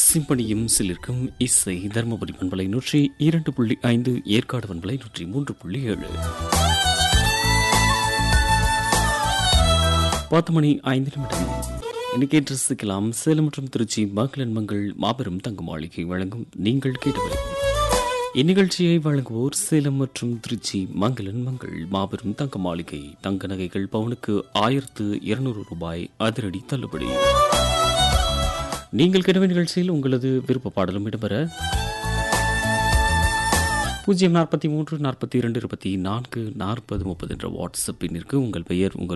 சிம்பனியும் சிலிர்க்கும் இசை தர்மபுரி பண்பலை நூற்றி இரண்டு புள்ளி ஐந்து ஏற்காடு பண்பலை நூற்றி மூன்று புள்ளி ஏழு பத்து மணி ஐந்து நிமிடம் இன்னைக்கு ரசிக்கலாம் சேலம் மற்றும் திருச்சி மகளின் மங்கள் மாபெரும் தங்க மாளிகை வழங்கும் நீங்கள் கேட்டவை இந்நிகழ்ச்சியை வழங்குவோர் சேலம் மற்றும் திருச்சி மங்களன் மங்கள் மாபெரும் தங்க மாளிகை தங்க நகைகள் பவுனுக்கு ஆயிரத்து இருநூறு ரூபாய் அதிரடி தள்ளுபடி நீங்கள் கிடவ நிகழ்ச்சியில் உங்களது விருப்ப பாடலும் இடம்பெற பூஜ்ஜியம் நாற்பத்தி மூன்று நாற்பத்தி இரண்டு இருபத்தி நான்கு நாற்பது முப்பது என்ற வாட்ஸ்அப் எண்ணிற்கு உங்கள் பெயர் உங்கள்